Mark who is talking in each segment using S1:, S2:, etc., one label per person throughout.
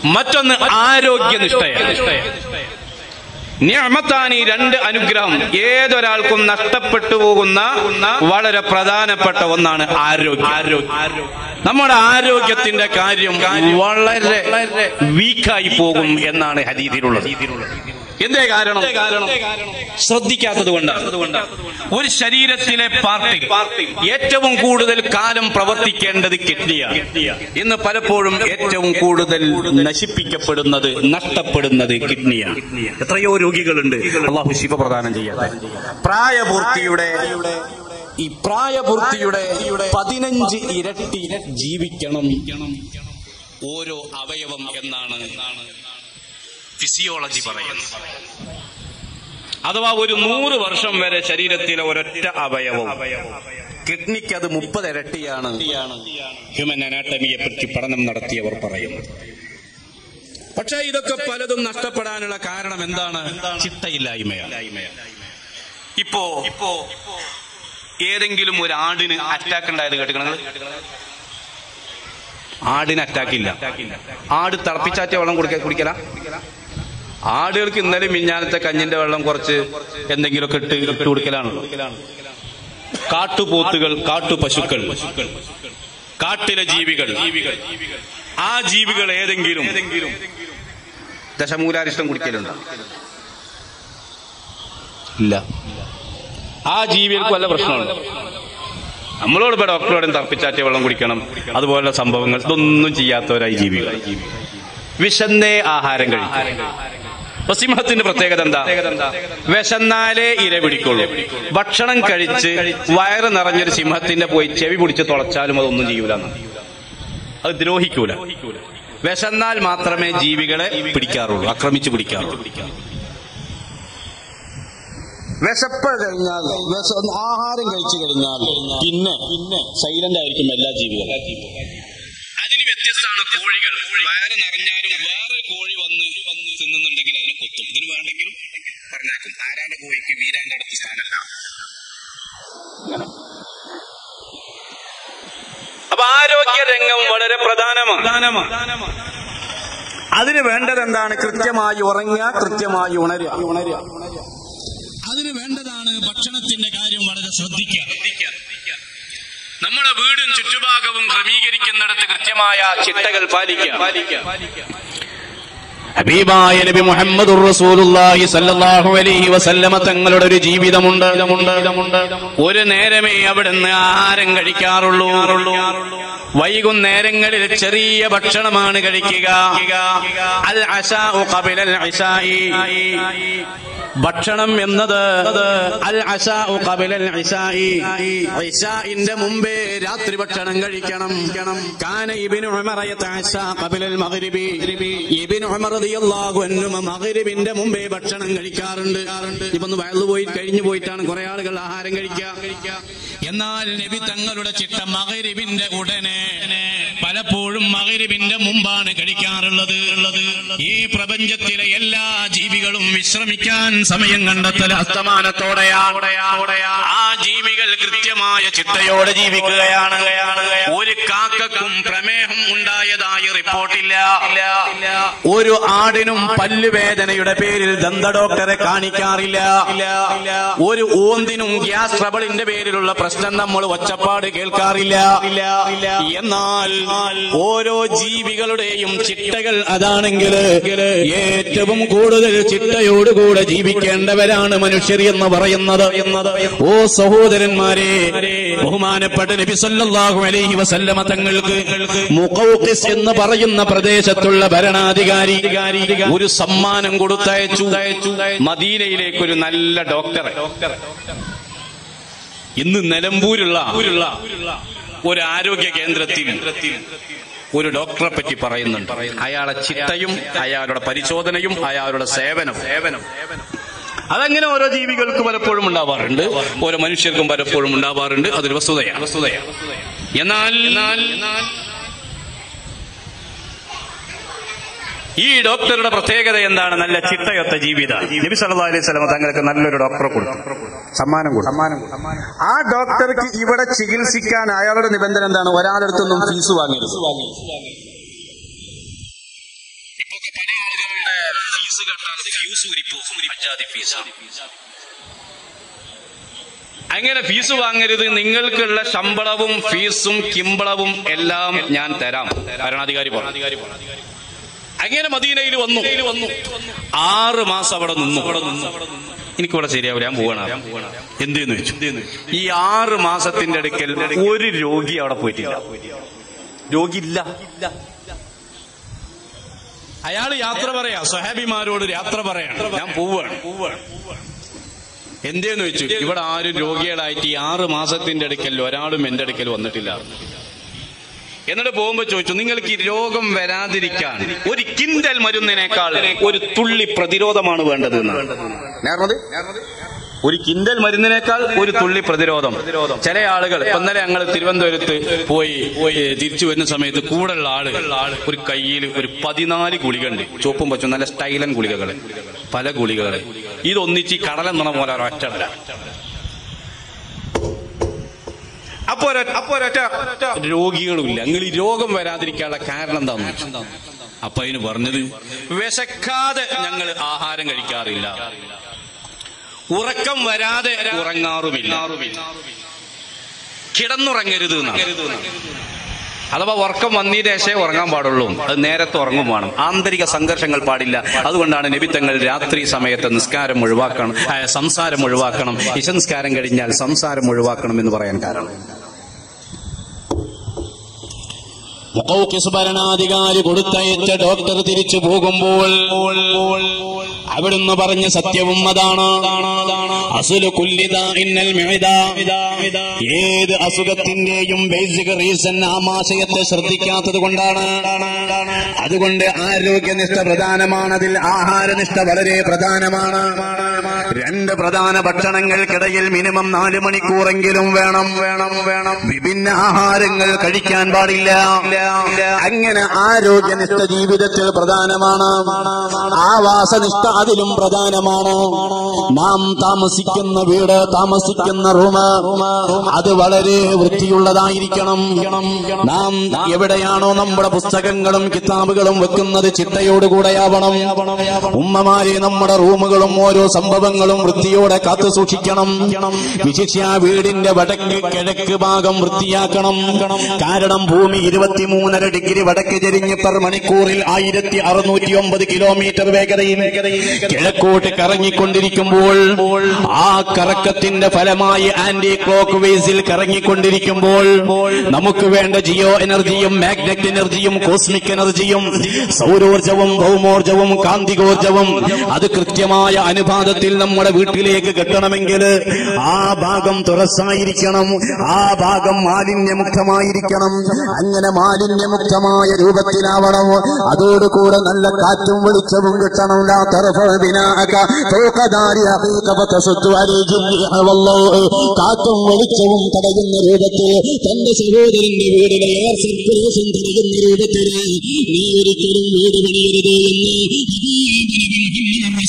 S1: മറ്റൊന്ന് ആരോഗ്യനിഷ്ഠയാണ് നിഅമത്താനി രണ്ട് അനുഗ്രഹം ഏതൊരാൾക്കും നഷ്ടപ്പെട്ടു പോകുന്ന വളരെ പ്രധാനപ്പെട്ട ഒന്നാണ് ആരോഗ്യം നമ്മുടെ ആരോഗ്യത്തിന്റെ കാര്യം വളരെ വീക്കായി പോകും എന്നാണ് ഹദീദിലുള്ളത് എന്തേ കാരണം ശ്രദ്ധിക്കാത്തത് കൊണ്ടാണ് ഒരു ശരീരത്തിലെ പാർട്ടി ഏറ്റവും കൂടുതൽ കാലം പ്രവർത്തിക്കേണ്ടത് കിഡ്നിയാണ് ഇന്ന് പലപ്പോഴും ഏറ്റവും കൂടുതൽ നശിപ്പിക്കപ്പെടുന്നത് നഷ്ടപ്പെടുന്നത് കിഡ്നിയാണ് എത്രയോ രോഗികളുണ്ട് അള്ളാഹു ശിവ പ്രദാനം ചെയ്യാതെ പ്രായപൂർത്തിയുടെ ഈ പ്രായപൂർത്തിയുടെ പതിനഞ്ച് ഇരട്ടി ജീവിക്കണം ഓരോ അവയവം എന്നാണ് ഫിസിയോളജി പറയുന്നത് അഥവാ ഒരു നൂറ് വർഷം വരെ ശരീരത്തിലെ ഒരൊറ്റ അവയവം കിഡ്നിക്ക് അത് മുപ്പത് ഇരട്ടിയാണ് ഹ്യൂമൻ അനാട്ടമിയെ പറ്റി പഠനം നടത്തിയവർ പറയുന്നത് പക്ഷേ ഇതൊക്കെ പലതും നഷ്ടപ്പെടാനുള്ള കാരണം എന്താണ് ചിട്ടയില്ലായ്മയാണ് ഇപ്പോ ഇപ്പോ ഏതെങ്കിലും ഒരു ആടിന് അറ്റാക്ക് ഉണ്ടായത് കേട്ടുക്കണത് ആടിന് അറ്റാക്ക് ഇല്ല ആട് തിളപ്പിച്ചാറ്റിയ വെള്ളം കുടിക്ക കുടിക്കല ആടുകൾക്ക് ഇന്നലെ മിഞ്ഞാനത്തെ കഞ്ഞിന്റെ വെള്ളം കുറച്ച് എന്തെങ്കിലുമൊക്കെ ഇട്ട് ഇട്ട് കൊടുക്കലാണല്ലോ കാട്ടുപോത്തുകൾ കാട്ടുപശുക്കൾ കാട്ടിലെ ജീവികൾ ആ ജീവികൾ ഏതെങ്കിലും ദശമൂലാരിഷ്ടം കുടിക്കലുണ്ടോ ഇല്ല ആ ജീവികൾക്ക് വല്ല പ്രശ്നമുണ്ടോ നമ്മളോട് ഇപ്പൊ ഡോക്ടറോടും തർപ്പിച്ചാറ്റിയ വെള്ളം കുടിക്കണം അതുപോലുള്ള സംഭവങ്ങൾ ഇതൊന്നും ചെയ്യാത്തവരായി ജീവികൾ വിശന്നേ ആഹാരം കഴിക്കും അപ്പൊ സിംഹത്തിന്റെ പ്രത്യേകത എന്താ വിശന്നാലേ ഇര പിടിക്കുള്ളൂ ഭക്ഷണം കഴിച്ച് വയറ് നിറഞ്ഞൊരു സിംഹത്തിന്റെ പോയി ചെവി പിടിച്ച് തുളച്ചാലും അതൊന്നും ചെയ്യൂല അത് ദ്രോഹിക്കൂല വിശന്നാൽ മാത്രമേ ജീവികളെ പിടിക്കാറുള്ളൂ ആക്രമിച്ചു പിടിക്കാറുള്ളൂ വിശപ്പ് കഴിഞ്ഞാൽ വിശ- ആഹാരം കഴിച്ചു കഴിഞ്ഞാൽ പിന്നെ പിന്നെ സൈലന്റ് ആയിരിക്കും എല്ലാ ജീവികളും അതിന് വ്യത്യസ്തമാണ് കോഴികൾ വയറ് നിറഞ്ഞാലും വേറെ കോഴി വന്ന് വന്ന് തിന്നുന്നുണ്ടെങ്കിൽ അതിനെ കൊത്തും ഇതിന് വേണ്ടെങ്കിലും പറഞ്ഞേക്കും ആരാന്റെ കോഴിക്ക് വീരാന്റെ അടുത്ത് സ്ഥാനമല്ല അപ്പൊ ആരോഗ്യ രംഗം വളരെ പ്രധാനമാണ് അതിന് വേണ്ടത് എന്താണ് കൃത്യമായി ഉറങ്ങുക കൃത്യമായി ഉണരുക ഉണരുക അതിന് വേണ്ടതാണ് ഭക്ഷണത്തിന്റെ കാര്യം വളരെ ശ്രദ്ധിക്കുക നമ്മുടെ വീടും ചുറ്റുഭാഗവും ക്രമീകരിക്കുന്നിടത്ത് കൃത്യമായ ചിട്ടകൾ പാലിക്കുക ഹബീബായ നബി മുഹമ്മദ് റസൂലുള്ളാഹി സല്ലല്ലാഹു അലൈഹി വസല്ലമ തങ്ങളുടെ ഒരു ജീവിതമുണ്ട് ഒരു നേരമേ അവിടുന്ന് ആഹാരം കഴിക്കാറുള്ളൂ വൈകുന്നേരങ്ങളിൽ ചെറിയ ഭക്ഷണമാണ് കഴിക്കുക അൽ അശാഉ ഖബിലൽ ഇശാഇ ഭക്ഷണം എന്നത് അൽ അശാഉ ഖബിലൽ ഇശാഇ ഇശാഇന്റെ മുമ്പേ രാത്രി ഭക്ഷണം കഴിക്കണം കാന ഇബ്നു ഉമർ യതഅശ ഖബിലൽ മഗ്രിബി ഇബ്നു ഉമർ റളിയല്ലാഹു അൻഹു മഗ്രിബിന്റെ മുമ്പേ ഭക്ഷണം കഴിക്കാറുണ്ട് ഇപ്പൊ ഒന്ന് വയലു പോയി കഴിഞ്ഞു പോയിട്ടാണ് കുറെ ആളുകൾ ആഹാരം കഴിക്കുക എന്നാൽ നബി തങ്ങളുടെ ചിട്ട മകരിബിന്റെ ഉടനെ പലപ്പോഴും മകരിബിന്റെ മുമ്പാണ് കഴിക്കാറുള്ളത് ഈ പ്രപഞ്ചത്തിലെ എല്ലാ ജീവികളും വിശ്രമിക്കാൻ സമയം കണ്ടെത്തൽ അസ്തമാനത്തോടെയാണ് ആ ജീവികൾ കൃത്യമായ ചിട്ടയോടെ ജീവിക്കുകയാണ് ഒരു കാക്കക്കും പ്രമേഹം ഉണ്ടായതായി റിപ്പോർട്ടില്ല ഒരു ആടിനും പല്ലുവേദനയുടെ പേരിൽ ദന്ത ഡോക്ടറെ കാണിക്കാറില്ല ഒരു ഓന്തിനും ഗ്യാസ് ട്രബിളിന്റെ പേരിലുള്ള പ്രശ്നം നമ്മൾ ഒച്ചപ്പാട് കേൾക്കാറില്ല എന്നാൽ ഓരോ ജീവികളുടെയും ചിട്ടകൾ അതാണെങ്കിൽ ഏറ്റവും കൂടുതൽ ചിട്ടയോടുകൂടെ ജീവിക്കേണ്ടവരാണ് മനുഷ്യർ എന്ന് പറയുന്നത് ഓ സഹോദരന്മാരെ ബഹുമാനപ്പെട്ട നബി സല്ലല്ലാഹു അലൈഹി വസല്ലമ തങ്ങൾക്ക് മുഖൗഖിസ് എന്ന് പറയുന്ന പ്രദേശത്തുള്ള ഭരണാധികാരി ഒരു സമ്മാനം കൊടുത്തയച്ചു മദീനയിലേക്ക് ഒരു നല്ല ഡോക്ടറെ ഇന്ന് നിലമ്പൂരുള്ള ഒരു ആരോഗ്യ കേന്ദ്രത്തിൽ ഒരു ഡോക്ടറെ പറ്റി പറയുന്നുണ്ട് അയാളെ ചിട്ടയും അയാളുടെ പരിശോധനയും അയാളുടെ സേവനം സേവനം അതങ്ങനെ ഓരോ ജീവികൾക്ക് പലപ്പോഴും ഉണ്ടാവാറുണ്ട് ഓരോ മനുഷ്യർക്കും പലപ്പോഴും ഉണ്ടാവാറുണ്ട് അതൊരു വസ്തുതയാണ് വസ്തുതയാണ് എന്നാൽ ഈ ഡോക്ടറുടെ പ്രത്യേകത എന്താണ് നല്ല ചിട്ടയൊത്ത ജീവിത നബി സല്ലല്ലാഹു അലൈഹി വസല്ലം തങ്ങൾക്ക് നല്ലൊരു ഡോക്ടറെ കൊടുത്തു സമ്മാനം കൊടുത്തു സമ്മാനം ആ ഡോക്ടർക്ക് ഇവിടെ ചികിത്സിക്കാൻ അയാളുടെ നിബന്ധന എന്താണ് ഒരാളടുത്തൊന്നും ഫീസ് വാങ്ങരുത് പല ആളുകളുടെ ഫീസ് കെട്ടാൻ ഫ്യൂസ് ഊരിപ്പോകും പഞ്ചായത്ത് ഫീസ് അങ്ങനെ ഫീസ് വാങ്ങരുത് നിങ്ങൾക്കുള്ള ശമ്പളവും ഫീസും കിമ്പളവും എല്ലാം ഞാൻ തരാം ഭരണാധികാരി പറഞ്ഞു അങ്ങനെ മദീനയിൽ വന്നു വന്നു ആറ് മാസം അവിടെ നിന്നു അവിടെ നിന്നു എനിക്കിവിടെ ശരിയാവില്ല ഞാൻ പോകണം എന്തെന്ന് വെച്ചു ഈ ആറ് മാസത്തിന്റെ അടുക്കൽ ഒരു രോഗി അവിടെ പോയിട്ടില്ല രോഗി ഇല്ല അയാൾ യാത്ര പറയാ സ്വഹാബിമാരോട് യാത്ര പറയാണ് ഞാൻ പോവാണ് പോവാണ് എന്തേന്ന് വെച്ചു ഇവിടെ ആരും രോഗികളായിട്ട് ഈ ആറ് മാസത്തിന്റെ അടുക്കൽ ഒരാളും എന്റെ അടുക്കൽ വന്നിട്ടില്ല എന്നിട്ട് പോകുമ്പോ ചോദിച്ചു നിങ്ങൾക്ക് ഈ രോഗം വരാതിരിക്കാൻ ഒരു കിൻഡൽ മരുന്നിനേക്കാൾ ഒരു തുള്ളി പ്രതിരോധമാണ് വേണ്ടത് എന്നാണ് ഒരു കിൻഡൽ മരുന്നിനേക്കാൾ ഒരു തുള്ളി പ്രതിരോധം ചില ആളുകൾ ഇപ്പൊ ഇന്നലെ ഞങ്ങൾ തിരുവനന്തപുരത്ത് പോയി പോയി തിരിച്ചു വരുന്ന സമയത്ത് കൂടെയുള്ള ആളുകൾ ഒരു കയ്യിൽ ഒരു പതിനാല് ഗുളികണ്ട് ചുവപ്പും പച്ചും നല്ല സ്റ്റൈലൻ ഗുളികകൾ പല ഗുളികകൾ ഇതൊന്നിച്ച് ഈ കടലെന്നണ പോലെ ഒരൊറ്റല്ല അപ്പൊ ഒരൊറ്റ അപ്പൊ ഒരൊറ്റ രോഗികളുമില്ല നിങ്ങൾ ഈ രോഗം വരാതിരിക്കാനുള്ള കാരണം എന്താന്ന് വെച്ചു അപ്പൊ അതിന് പറഞ്ഞത് വിശക്കാതെ ഞങ്ങൾ ആഹാരം കഴിക്കാറില്ല ഉറക്കം വരാതെ ഉറങ്ങാറുമില്ല കിടന്നുറങ്ങരുത് എന്നാണ്. അഥവാ ഉറക്കം വന്നതിന് ശേഷമേ ഉറങ്ങാൻ പാടുള്ളൂ അത് നേരത്തെ ഉറങ്ങും വേണം ആന്തരിക സംഘർഷങ്ങൾ പാടില്ല അതുകൊണ്ടാണ് നബിത്തങ്ങൾ രാത്രി സമയത്ത് നിസ്കാരം ഒഴിവാക്കണം ആ, സംസാരം ഒഴിവാക്കണം ഇശംസ്കാരം കഴിഞ്ഞാൽ സംസാരം ഒഴിവാക്കണം എന്ന് പറയാൻ കാരണം
S2: മുഖൗക്കിസ് ഭരണാധികാരി കൊടുത്തയച്ച ഡോക്ടർ തിരിച്ചു പോകുമ്പോൾ അവിടുന്ന് പറഞ്ഞ സത്യവും അതാണ് അസുല കുല്ലിത ഇന്നൽ മിഅദ. ഏത് അസുഖത്തിന്റെയും ബേസിക് റീസൺ ആമാശയത്തെ ശ്രദ്ധിക്കാത്തത് കൊണ്ടാണ് അതുകൊണ്ട് ആരോഗ്യനിഷ്ഠ പ്രധാനമാണതിൽ ആഹാരനിഷ്ഠ വളരെ പ്രധാനമാണ് രണ്ട് പ്രധാന ഭക്ഷണങ്ങൾക്കിടയിൽ മിനിമം നാല് മണിക്കൂറെങ്കിലും വേണം വേണം വേണം വിഭിന്ന ആഹാരങ്ങൾ കഴിക്കാൻ പാടില്ല അങ്ങനെ ആരോഗ്യനിഷ്ഠ ജീവിതത്തിൽ പ്രധാനമാണ് ആവാസനിഷ്ഠ അതിലും പ്രധാനമാണ് നാം താമസിക്കുന്ന വീട് താമസിക്കുന്ന റൂം അത് വളരെ വൃത്തിയുള്ളതായിരിക്കണം നാം എവിടെയാണോ നമ്മുടെ പുസ്തകങ്ങളും കിതാബുകളും വെക്കുന്നത് ചിട്ടയോടുകൂടെയാവണം ഉമ്മമാരെ നമ്മുടെ റൂമുകളും ഓരോ സംഭവങ്ങളും വൃത്തിയോടെ കാത്തു സൂക്ഷിക്കണം വിശിഷ്യ വീടിന്റെ വടക്ക് കിഴക്ക് ഭാഗം വൃത്തിയാക്കണം കാരണം ഭൂമി ഇരുപത്തിമൂന്നര ഡിഗ്രി വടക്ക് ചെരിഞ്ഞ് പെർ മണിക്കൂറിൽ ആയിരത്തി അറുന്നൂറ്റി ഒമ്പത് കിലോമീറ്റർ വേഗതയിൽ കിഴക്കോട്ട് കറങ്ങിക്കൊണ്ടിരിക്കുമ്പോൾ ആ കറക്കത്തിന്റെ ഫലമായി ആന്റി ക്ലോക്ക് വേസിൽ കറങ്ങിക്കൊണ്ടിരിക്കുമ്പോൾ നമുക്ക് വേണ്ട ജിയോ എനർജിയും മാഗ്നറ്റ് എനർജിയും കോസ്മിക് എനർജിയും സൗരോർജവും ഭൗമോർജവും കാന്തികോർജവും അത് കൃത്യമായ അനുപാതത്തിൽ നമ്മുടെ വീട്ടിലേക്ക് കെട്ടണമെങ്കിൽ ആ ഭാഗം തുറസായിരിക്കണം ആ ഭാഗം മാലിന്യമുക്തമായിരിക്കണം അങ്ങനെ മാലിന്യമുക്തമായ രൂപത്തിലാവണം അതോടുകൂടെ നല്ല കാറ്റും വെളിച്ചവും കിട്ടണം ലാ തർഫഉ ബിനാഅക ഫൗക ദാരി അഖീക ഫതസുദ്ദു അലൈഹി الريح والله കാറ്റും വെളിച്ചവും തടയുന്ന രൂപത്തിൽ തന്റെ സഹോദരന്റെ വീടിലെ എയർ സർക്കുലേഷൻ തടയുന്ന രൂപത്തിൽ നീ ഒരിക്കലും വീട് പണിയരുത് എന്ന്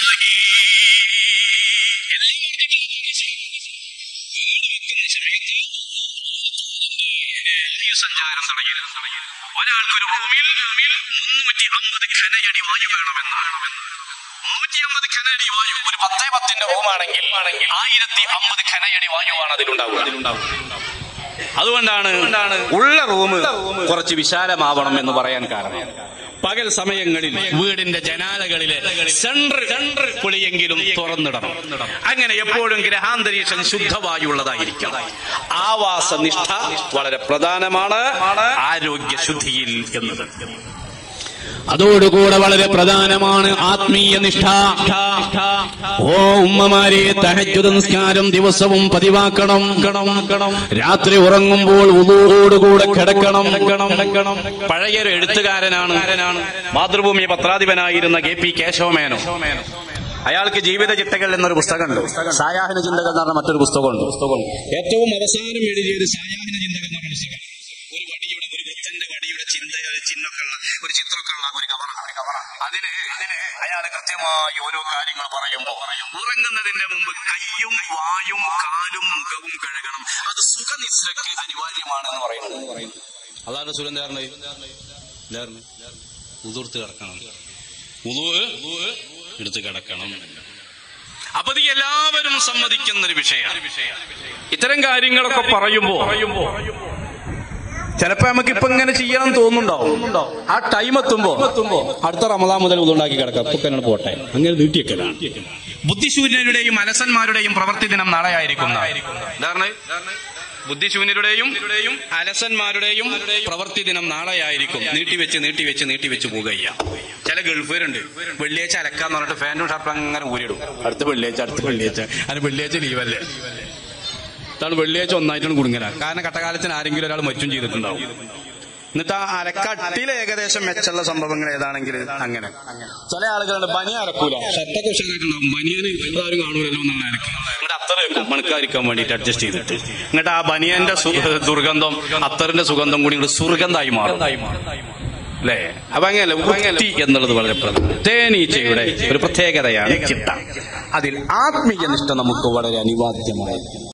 S1: സഞ്ചാരം തടയരുത് ഒരാൾക്ക് ഒരു ഭൂമിയിൽ മുന്നൂറ്റി അമ്പത് ഘനയടി വായു വേണമെന്നാണ് മുന്നൂറ്റി അമ്പത് ഘനയടി വായു ഒരു പത്തേ പത്തിന്റെ റൂമാണെങ്കിൽ ആയിരത്തി അമ്പത് ഘനയടി വായുവാണ് അതിലുണ്ടാവുക അതുകൊണ്ടാണ് ഉള്ള റൂം കുറച്ച് വിശാലമാവണം എന്ന് പറയാൻ കാരണം പകൽ സമയങ്ങളിൽ വീടിന്റെ ജനാലകളിലെ സെൻട്രൽ സെൻട്രൽ കുളിയെങ്കിലും തുറന്നിടണം അങ്ങനെ എപ്പോഴും ഗ്രഹാന്തരീക്ഷം ശുദ്ധവായുള്ളതായിരിക്കണം ആവാസനിഷ്ഠ വളരെ പ്രധാനമാണ് ആരോഗ്യ ശുദ്ധിയിൽ എന്നത്
S2: അതോടുകൂടെ വളരെ പ്രധാനമാണ് ആത്മീയ നിഷ്ഠ ഓ ഉമ്മമാരെ തഹജ്ജുദ് നിസ്കാരം ദിവസവും പതിവാക്കണം രാത്രി ഉറങ്ങുമ്പോൾ ഉദൂടോടുകൂടെ കിടക്കണം കിടക്കണം
S1: പഴയൊരു എഴുത്തുകാരനാണ് മാതൃഭൂമി പത്രാധിപനായിരുന്ന കെ പി കേശവമേനോ അയാൾക്ക് ജീവിത ചിട്ടകൾ എന്നൊരു പുസ്തകമുണ്ട് സായാഹ്ന ചിന്തകൾ എന്ന് പറഞ്ഞ മറ്റൊരു പുസ്തകമുണ്ട് ഏറ്റവും അവസാനം എഴുതിയ ഒരു സായാഹ്ന ചിന്തകൾ എന്ന് പറഞ്ഞ പുസ്തകം ഒരു വടിയുടെ ഒരു ബുദ്ധന്റെ വടിയുടെ ചിന്ത ചിഹ്നമൊക്കെയുള്ള ഒരു ചിത്രമൊക്കെ ഉള്ള ഒരു കവറാണ് അതിന് അതിന് അയാൾ കൃത്യമായി ഓരോ കാര്യങ്ങൾ പറയുമ്പോ ഉറങ്ങുന്നതിന്റെ മുമ്പ് കയ്യും വായും കാലും മുഖവും കഴുകണം അത് സുഖനിദ്രയ്ക്ക് അനിവാര്യമാണെന്ന് പറയുന്നത് അതാണ് സുരന്ധാരണ
S2: ഉതിർത്ത് കിടക്കണം ഉതുവ് എടുത്ത് കിടക്കണം അപ്പൊ ഇത് എല്ലാവരും സമ്മതിക്കുന്ന ഒരു വിഷയമാണ്
S1: ഇത്തരം കാര്യങ്ങളൊക്കെ പറയുമ്പോ ചിലപ്പോ നമുക്ക് ഇപ്പൊ ഇങ്ങനെ ചെയ്യണം തോന്നുന്നുണ്ടാവും ആ ടൈം എത്തുമ്പോ
S2: അടുത്ത റമദാൻ മുതൽ ഉതുണ്ടാക്കി കിടക്കാം അപ്പൊ എന്നോട് പോട്ടെ അങ്ങനെ നീട്ടിയൊക്കെയാണ്
S1: ബുദ്ധിശൂന്യരുടെയും അലസന്മാരുടെയും പ്രവൃത്തി ദിനം നാളെ ആയിരിക്കും എന്താണ് ബുദ്ധിശൂന്യരുടെയും അലസന്മാരുടെയും പ്രവൃത്തി ദിനം നാളെയായിരിക്കും നീട്ടിവെച്ച് നീട്ടിവെച്ച് നീട്ടിവെച്ച് പോകുക ചില ഗൾഫുകാരുണ്ട് വെള്ളിയാഴ്ച അലക്കാന്ന് പറഞ്ഞിട്ട് ഫാനും ഷർട്ടും അങ്ങനെ ഊരിടും
S2: അടുത്ത വെള്ളിയാഴ്ച അടുത്ത വെള്ളിയാഴ്ച അതിന് വെള്ളിയാഴ്ച ലീവല്ലേ ഇതാണ് വെള്ളിയാഴ്ച ഒന്നായിട്ടാണ് കുടുങ്ങല
S1: കാരണം കട്ടകാലത്തിന് ആരെങ്കിലും ഒരാൾ മറ്റും ചെയ്തിട്ടുണ്ടാവും എന്നിട്ട് ആ അരക്കട്ടിലെ ഏകദേശം മെച്ചുള്ള സംഭവങ്ങൾ ഏതാണെങ്കിൽ അങ്ങനെ
S2: ചില ആളുകളുണ്ട് ബനിയ അരക്കൂല ഷർട്ടൊക്കെ ഉഷാറായിട്ടുണ്ടാവും ബനിയന് ആരും കാണൂലല്ലോ എന്നുള്ള നിലക്ക്
S1: എന്നിട്ട് അത്തർ വെക്കും മണക്കാതിരിക്കാൻ വേണ്ടിയിട്ട് അഡ്ജസ്റ്റ് ചെയ്തിട്ട് എന്നിട്ട് ആ ബനിയന്റെ സു- ദുർഗന്ധം അത്തറിന്റെ സുഗന്ധം കൂടി ഇങ്ങോട്ട് സുർഗന്ധായി മാറും അല്ലേ അപ്പൊ അങ്ങനെയല്ല വൃത്തി എന്നുള്ളത് വളരെ പ്രധാനം തേനീച്ചയുടെ ഒരു പ്രത്യേകതയാണ് ചിട്ട അതിൽ ആത്മീയ നിഷ്ഠ നമുക്ക് വളരെ അനിവാര്യമാണ്